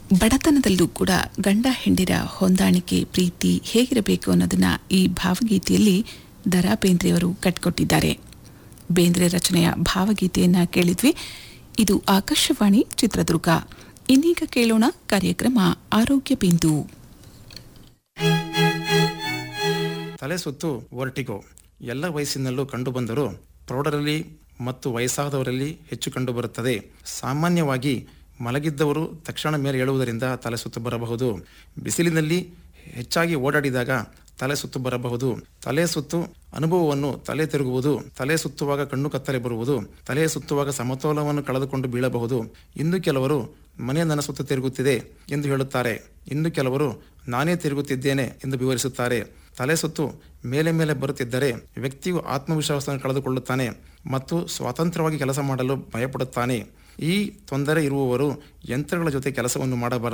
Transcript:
ಬಡತನದಲ್ಲೂ ಕೂಡ ಗಂಡ ಹೆಂಡಿರ ಹೊಂದಾಣಿಕೆ ಪ್ರೀತಿ ಹೇಗಿರಬೇಕು ಅನ್ನೋದನ್ನ ಈ ಭಾವಗೀತೆಯಲ್ಲಿ ದರಾ ಬೇಂದ್ರೆಯವರು ಕಟ್ಕೊಟ್ಟಿದ್ದಾರೆ ಬೇಂದ್ರೆ ರಚನೆಯ ಭಾವಗೀತೆಯನ್ನ ಕೇಳಿದ್ವಿ ಇದು ಆಕಾಶವಾಣಿ ಚಿತ್ರದುರ್ಗ ಇನ್ನೀಗ ಕೇಳೋಣ ಕಾರ್ಯಕ್ರಮ ಆರೋಗ್ಯ ಬಿಂದು ತಲೆ ಸುತ್ತು ವರ್ಟಿಗೋ ಎಲ್ಲ ವಯಸ್ಸಿನಲ್ಲೂ ಕಂಡುಬಂದರೂ ಪ್ರೌಢರಲ್ಲಿ ಮತ್ತು ವಯಸ್ಸಾದವರಲ್ಲಿ ಹೆಚ್ಚು ಕಂಡುಬರುತ್ತದೆ ಸಾಮಾನ್ಯವಾಗಿ ಮಲಗಿದ್ದವರು ತಕ್ಷಣ ಮೇಲೆ ಏಳುವುದರಿಂದ ತಲೆ ಸುತ್ತು ಬರಬಹುದು ಬಿಸಿಲಿನಲ್ಲಿ ಹೆಚ್ಚಾಗಿ ಓಡಾಡಿದಾಗ ತಲೆ ಸುತ್ತು ಬರಬಹುದು ತಲೆ ಸುತ್ತು ಅನುಭವವನ್ನು ತಲೆ ತಿರುಗುವುದು ತಲೆ ಸುತ್ತುವಾಗ ಕಣ್ಣು ಕತ್ತಲೆ ಬರುವುದು ತಲೆ ಸುತ್ತುವಾಗ ಸಮತೋಲನವನ್ನು ಕಳೆದುಕೊಂಡು ಬೀಳಬಹುದು ಇನ್ನು ಕೆಲವರು ಮನೆ ನನ್ನ ಸುತ್ತ ತಿರುಗುತ್ತಿದೆ ಎಂದು ಹೇಳುತ್ತಾರೆ ಇನ್ನು ಕೆಲವರು ನಾನೇ ತಿರುಗುತ್ತಿದ್ದೇನೆ ಎಂದು ವಿವರಿಸುತ್ತಾರೆ ತಲೆ ಸುತ್ತು ಮೇಲೆ ಮೇಲೆ ಬರುತ್ತಿದ್ದರೆ ವ್ಯಕ್ತಿಯು ಆತ್ಮವಿಶ್ವಾಸವನ್ನು ಕಳೆದುಕೊಳ್ಳುತ್ತಾನೆ ಮತ್ತು ಸ್ವತಂತ್ರವಾಗಿ ಕೆಲಸ ಮಾಡಲು ಭಯಪಡುತ್ತಾನೆ ಈ ತೊಂದರೆ ಇರುವವರು ಯಂತ್ರಗಳ ಜೊತೆ ಕೆಲಸವನ್ನು ಮಾಡಬಾರದು